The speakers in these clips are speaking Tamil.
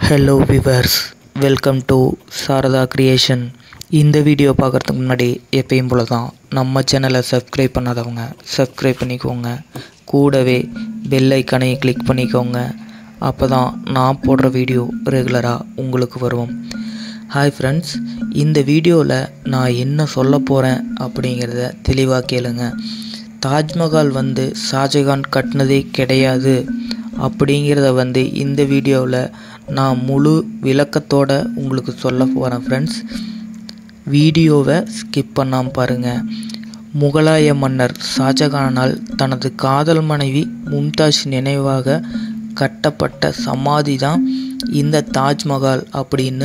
hello viewers welcome to Sharada creation இந்த வீடியோ பார்க்குறதுக்கு முன்னாடி எப்பயும் போல தான் நம்ம சேனலை சப்ஸ்கிரைப் பண்ணாதவங்க சப்ஸ்கிரைப் பண்ணிக்கோங்க கூடவே பெல் ஐக்கானை கிளிக் பண்ணிக்கோங்க அப்போ தான் நான் போடுற வீடியோ ரெகுலராக உங்களுக்கு வரும் ஹாய் ஃப்ரெண்ட்ஸ் இந்த வீடியோவில் நான் என்ன சொல்ல போகிறேன் அப்படிங்கிறத தெளிவாக கேளுங்க தாஜ்மஹால் வந்து ஷாஜகான் கட்டினதே கிடையாது அப்படிங்கிறத வந்து இந்த வீடியோவில் நான் முழு விளக்கத்தோட உங்களுக்கு சொல்ல போகிறேன் ஃப்ரெண்ட்ஸ் வீடியோவை ஸ்கிப் பண்ணாமல் பாருங்கள் முகலாய மன்னர் ஷாஜகானால் தனது காதல் மனைவி மும்தாஜ் நினைவாக கட்டப்பட்ட சமாதி தான் இந்த தாஜ்மஹால் அப்படின்னு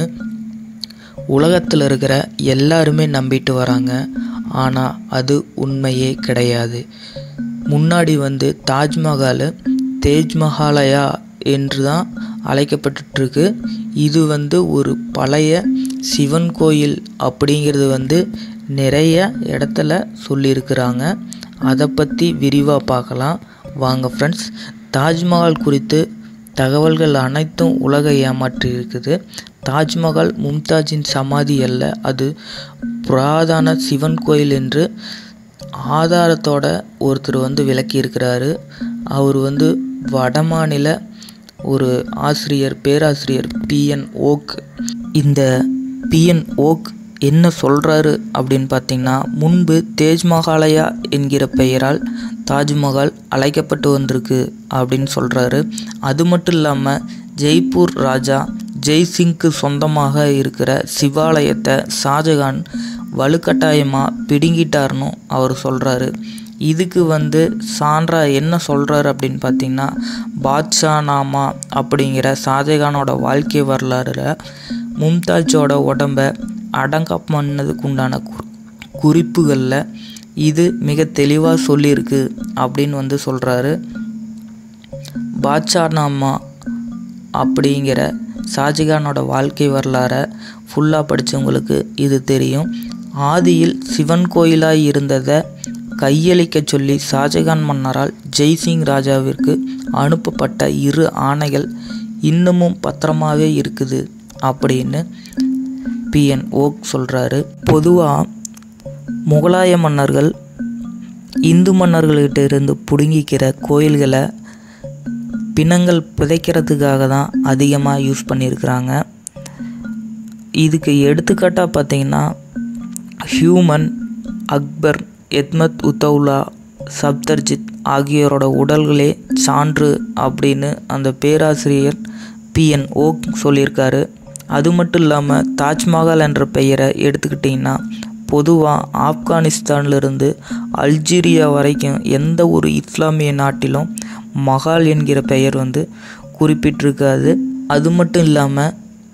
உலகத்தில் இருக்கிற எல்லாருமே நம்பிட்டு வராங்க ஆனால் அது உண்மையே கிடையாது முன்னாடி வந்து தாஜ்மஹால் தேஜ்மஹாலயா என்று தான் அழைக்கப்பட்டுருக்கு இது வந்து ஒரு பழைய சிவன் கோயில் அப்படிங்கிறது வந்து நிறைய இடத்துல சொல்லியிருக்கிறாங்க அதை பற்றி விரிவாக பார்க்கலாம் வாங்க ஃப்ரெண்ட்ஸ் தாஜ்மஹால் குறித்து தகவல்கள் அனைத்தும் உலகை ஏமாற்றி இருக்குது தாஜ்மஹால் மும்தாஜின் சமாதி அல்ல அது புராதன சிவன் கோயில் என்று ஆதாரத்தோட ஒருத்தர் வந்து விளக்கியிருக்கிறாரு அவர் வந்து வடமாநில ஒரு ஆசிரியர் பேராசிரியர் பிஎன் ஓக் இந்த பிஎன் ஓக் என்ன சொல்கிறாரு அப்படின்னு பார்த்தீங்கன்னா முன்பு தேஜ்மஹாலயா என்கிற பெயரால் தாஜ்மஹால் அழைக்கப்பட்டு வந்திருக்கு அப்படின்னு சொல்கிறாரு அது மட்டும் இல்லாமல் ஜெய்ப்பூர் ராஜா ஜெய்சிங்க்கு சொந்தமாக இருக்கிற சிவாலயத்தை ஷாஜகான் வலுக்கட்டாயமாக பிடுங்கிட்டார்னு அவர் சொல்கிறாரு இதுக்கு வந்து சான்றா என்ன சொல்கிறாரு அப்படின்னு பார்த்தீங்கன்னா பாட்ஷா நாமா அப்படிங்கிற ஷாஜகானோட வாழ்க்கை வரலாறுல மும்தாஜோட உடம்ப அடங்கம் பண்ணதுக்கு உண்டான குறிப்புகளில் இது மிக தெளிவாக சொல்லியிருக்கு அப்படின்னு வந்து சொல்கிறாரு பாட்ஷா நாமா அப்படிங்கிற ஷாஜகானோட வாழ்க்கை வரலாறை ஃபுல்லாக படித்தவங்களுக்கு இது தெரியும் ஆதியில் சிவன் கோயிலாய் இருந்ததை கையளிக்க சொல்லி ஷாஜகான் மன்னரால் ஜெய்சிங் ராஜாவிற்கு அனுப்பப்பட்ட இரு ஆணைகள் இன்னமும் பத்திரமாவே இருக்குது அப்படின்னு பிஎன் ஓக் சொல்கிறாரு பொதுவாக முகலாய மன்னர்கள் இந்து மன்னர்கள்கிட்ட இருந்து பிடுங்கிக்கிற கோயில்களை பிணங்கள் புதைக்கிறதுக்காக தான் அதிகமாக யூஸ் பண்ணியிருக்கிறாங்க இதுக்கு எடுத்துக்காட்டாக பார்த்தீங்கன்னா ஹியூமன் அக்பர் எத்மத் உத்தௌலா சப்தர்ஜித் ஆகியோரோட உடல்களே சான்று அப்படின்னு அந்த பேராசிரியர் பிஎன் ஓக் சொல்லியிருக்காரு அது மட்டும் இல்லாமல் தாஜ்மஹால் என்ற பெயரை எடுத்துக்கிட்டிங்கன்னா பொதுவாக ஆப்கானிஸ்தான்லேருந்து அல்ஜீரியா வரைக்கும் எந்த ஒரு இஸ்லாமிய நாட்டிலும் மகால் என்கிற பெயர் வந்து குறிப்பிட்டிருக்காது அது மட்டும் இல்லாமல்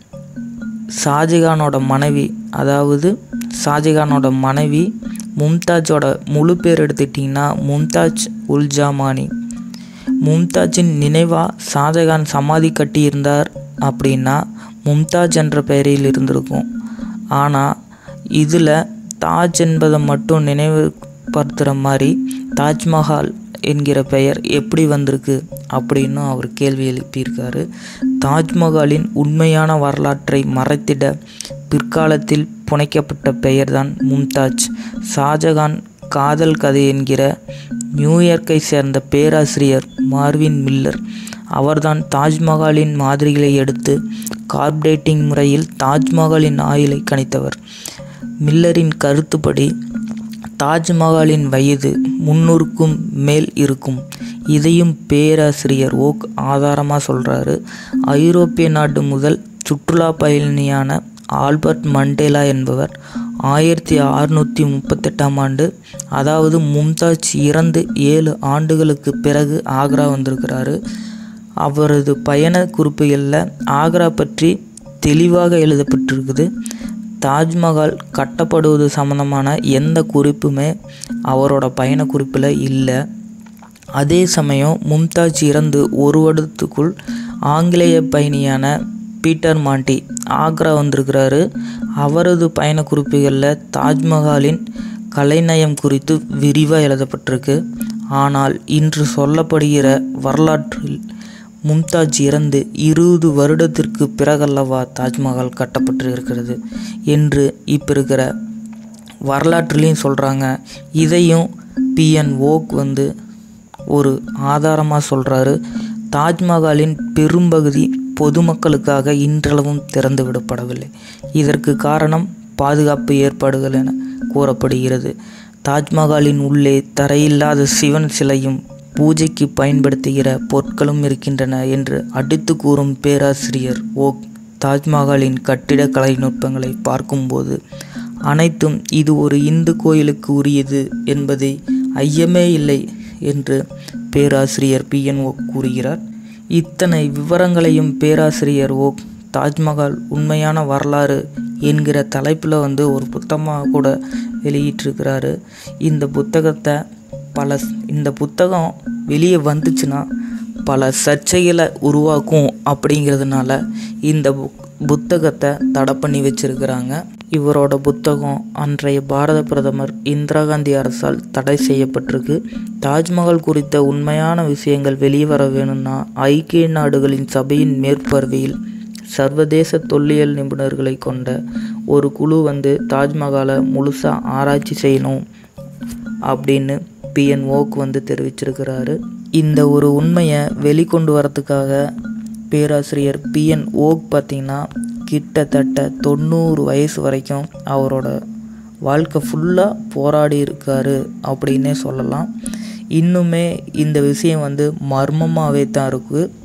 ஷாஜகானோட மனைவி அதாவது ஷாஜகானோட மனைவி மும்தாஜோட முழு பேர் எடுத்துட்டிங்கன்னா மும்தாஜ் உல்ஜாமானி மும்தாஜின் நினைவாக ஷாஜகான் சமாதி கட்டியிருந்தார் அப்படின்னா மும்தாஜ் என்ற பெயரில் இருந்திருக்கும் ஆனால் இதில் தாஜ் என்பதை மட்டும் நினைவுபடுத்துகிற மாதிரி தாஜ்மஹால் என்கிற பெயர் எப்படி வந்திருக்கு அப்படின்னு அவர் கேள்வி எழுப்பியிருக்காரு தாஜ்மஹாலின் உண்மையான வரலாற்றை மறைத்திட பிற்காலத்தில் புனைக்கப்பட்ட பெயர்தான் மும்தாஜ் ஷாஜகான் காதல் கதை என்கிற நியூயார்க்கை சேர்ந்த பேராசிரியர் மார்வின் மில்லர் அவர்தான் தாஜ்மஹாலின் மாதிரிகளை எடுத்து கார்பரேட்டிங் முறையில் தாஜ்மஹாலின் ஆயுளை கணித்தவர் மில்லரின் கருத்துப்படி தாஜ்மஹாலின் வயது முன்னூறுக்கும் மேல் இருக்கும் இதையும் பேராசிரியர் ஓக் ஆதாரமாக சொல்கிறாரு ஐரோப்பிய நாடு முதல் சுற்றுலா பயணியான ஆல்பர்ட் மண்டேலா என்பவர் ஆயிரத்தி அறுநூற்றி முப்பத்தெட்டாம் ஆண்டு அதாவது மும்தாஜ் இறந்து ஏழு ஆண்டுகளுக்கு பிறகு ஆக்ரா வந்திருக்கிறாரு அவரது பயண குறிப்புகளில் ஆக்ரா பற்றி தெளிவாக எழுதப்பட்டிருக்குது தாஜ்மஹால் கட்டப்படுவது சம்மந்தமான எந்த குறிப்புமே அவரோட பயண குறிப்பில் இல்லை அதே சமயம் மும்தாஜ் இறந்து ஒரு வருடத்துக்குள் ஆங்கிலேய பயணியான பீட்டர் மாண்டி ஆக்ரா வந்திருக்கிறாரு அவரது பயண குறிப்புகளில் தாஜ்மஹாலின் கலைநயம் குறித்து விரிவாக எழுதப்பட்டிருக்கு ஆனால் இன்று சொல்லப்படுகிற வரலாற்றில் மும்தாஜ் இறந்து இருபது வருடத்திற்கு பிறகல்லவா தாஜ்மஹால் கட்டப்பட்டு இருக்கிறது என்று இப்போ இருக்கிற வரலாற்றுலேயும் சொல்கிறாங்க இதையும் பிஎன் ஓக் வந்து ஒரு ஆதாரமாக சொல்கிறாரு தாஜ்மஹாலின் பெரும்பகுதி பொதுமக்களுக்காக இன்றளவும் திறந்து விடப்படவில்லை இதற்கு காரணம் பாதுகாப்பு ஏற்பாடுகள் என கூறப்படுகிறது தாஜ்மஹாலின் உள்ளே தரையில்லாத சிவன் சிலையும் பூஜைக்கு பயன்படுத்துகிற பொருட்களும் இருக்கின்றன என்று அடித்து கூறும் பேராசிரியர் ஓக் தாஜ்மஹாலின் கட்டிட கலைநுட்பங்களை பார்க்கும்போது அனைத்தும் இது ஒரு இந்து கோயிலுக்கு உரியது என்பதை ஐயமே இல்லை என்று பேராசிரியர் பி என் ஓக் கூறுகிறார் இத்தனை விவரங்களையும் பேராசிரியர் ஓக் தாஜ்மஹால் உண்மையான வரலாறு என்கிற தலைப்பில் வந்து ஒரு புத்தகமாக கூட வெளியிட்டிருக்கிறாரு இந்த புத்தகத்தை பல இந்த புத்தகம் வெளியே வந்துச்சுன்னா பல சர்ச்சைகளை உருவாக்கும் அப்படிங்கிறதுனால இந்த புக் புத்தகத்தை தடை பண்ணி வச்சிருக்கிறாங்க இவரோட புத்தகம் அன்றைய பாரத பிரதமர் இந்திரா காந்தி அரசால் தடை செய்யப்பட்டிருக்கு தாஜ்மஹால் குறித்த உண்மையான விஷயங்கள் வெளிவர வேணும்னா ஐக்கிய நாடுகளின் சபையின் மேற்பார்வையில் சர்வதேச தொல்லியல் நிபுணர்களை கொண்ட ஒரு குழு வந்து தாஜ்மஹாலை முழுசாக ஆராய்ச்சி செய்யணும் அப்படின்னு பிஎன் ஓக் வந்து தெரிவிச்சிருக்கிறாரு இந்த ஒரு உண்மையை வெளிக்கொண்டு வரத்துக்காக பேராசிரியர் பிஎன் ஓக் பார்த்திங்கன்னா கிட்டத்தட்ட தொண்ணூறு வயசு வரைக்கும் அவரோட வாழ்க்கை ஃபுல்லாக போராடி இருக்காரு அப்படின்னே சொல்லலாம் இன்னுமே இந்த விஷயம் வந்து மர்மமாகவே தான் இருக்குது